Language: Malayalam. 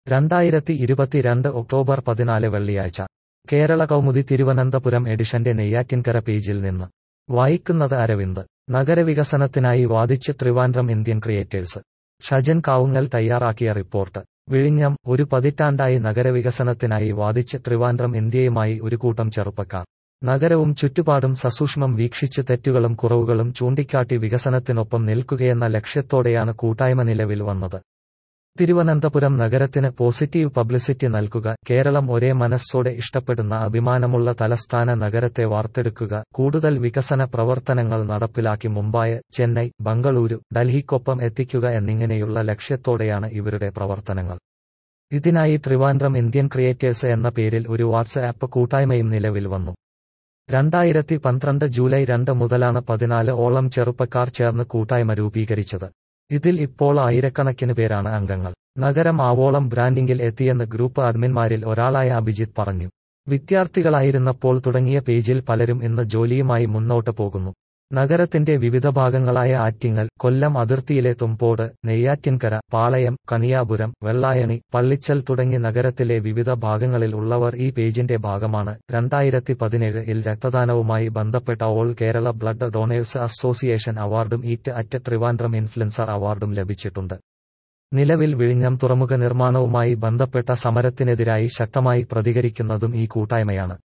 രണ്ടായിരത്തി ഇരുപത്തിരണ്ട് ഒക്ടോബർ പതിനാല് വെള്ളിയാഴ്ച കേരള കൗമുദി തിരുവനന്തപുരം എഡിഷന്റെ നെയ്യാറ്റിൻകര പേജിൽ നിന്ന് വായിക്കുന്നത് അരവിന്ദ് നഗരവികസനത്തിനായി വാദിച്ച് ട്രിവാൻഡ്രം ഇന്ത്യൻ ക്രിയേറ്റേഴ്സ് ഷജൻ കാവുങ്ങൽ തയ്യാറാക്കിയ റിപ്പോർട്ട് വിഴിഞ്ഞം ഒരു പതിറ്റാണ്ടായി നഗരവികസനത്തിനായി വാദിച്ച് ട്രിവാൻഡ്രം ഇന്ത്യയുമായി ഒരു കൂട്ടം ചെറുപ്പക്കാർ നഗരവും ചുറ്റുപാടും സസൂക്ഷ്മം വീക്ഷിച്ച് തെറ്റുകളും കുറവുകളും ചൂണ്ടിക്കാട്ടി വികസനത്തിനൊപ്പം നിൽക്കുകയെന്ന ലക്ഷ്യത്തോടെയാണ് കൂട്ടായ്മ നിലവിൽ വന്നത് തിരുവനന്തപുരം നഗരത്തിന് പോസിറ്റീവ് പബ്ലിസിറ്റി നൽകുക കേരളം ഒരേ മനസ്സോടെ ഇഷ്ടപ്പെടുന്ന അഭിമാനമുള്ള തലസ്ഥാന നഗരത്തെ വാർത്തെടുക്കുക കൂടുതൽ വികസന പ്രവർത്തനങ്ങൾ നടപ്പിലാക്കി മുംബൈ ചെന്നൈ ബംഗളൂരു ഡൽഹിക്കൊപ്പം എത്തിക്കുക എന്നിങ്ങനെയുള്ള ലക്ഷ്യത്തോടെയാണ് ഇവരുടെ പ്രവർത്തനങ്ങൾ ഇതിനായി ട്രിവാൻഡ്രം ഇന്ത്യൻ ക്രിയേറ്റേഴ്സ് എന്ന പേരിൽ ഒരു വാട്സ്ആപ്പ് കൂട്ടായ്മയും നിലവിൽ വന്നു രണ്ടായിരത്തി പന്ത്രണ്ട് ജൂലൈ രണ്ട് മുതലാണ് പതിനാല് ഓളം ചെറുപ്പക്കാർ ചേർന്ന് കൂട്ടായ്മ രൂപീകരിച്ചത് ഇതിൽ ഇപ്പോൾ ആയിരക്കണക്കിന് പേരാണ് അംഗങ്ങൾ നഗരം ആവോളം ബ്രാൻഡിംഗിൽ എത്തിയെന്ന് ഗ്രൂപ്പ് അഡ്മിന്മാരിൽ ഒരാളായ അഭിജിത്ത് പറഞ്ഞു വിദ്യാർത്ഥികളായിരുന്നപ്പോൾ തുടങ്ങിയ പേജിൽ പലരും ഇന്ന് ജോലിയുമായി മുന്നോട്ട് പോകുന്നു നഗരത്തിന്റെ വിവിധ ഭാഗങ്ങളായ ആറ്റിങ്ങൽ കൊല്ലം അതിർത്തിയിലെ തുമ്പോട് നെയ്യാറ്റിൻകര പാളയം കണിയാപുരം വെള്ളായണി പള്ളിച്ചൽ തുടങ്ങി നഗരത്തിലെ വിവിധ ഭാഗങ്ങളിൽ ഉള്ളവർ ഈ പേജിന്റെ ഭാഗമാണ് രണ്ടായിരത്തി പതിനേഴ് ഇൽ രക്തദാനവുമായി ബന്ധപ്പെട്ട all Kerala blood donors association അവാർഡും ഈറ്റ് അറ്റ് ട്രിവാൻഡ്രം ഇൻഫ്ലുവൻസർ അവാർഡും ലഭിച്ചിട്ടുണ്ട് നിലവിൽ വിഴിഞ്ഞം തുറമുഖ നിർമ്മാണവുമായി ബന്ധപ്പെട്ട സമരത്തിനെതിരായി ശക്തമായി പ്രതികരിക്കുന്നതും ഈ കൂട്ടായ്മയാണ്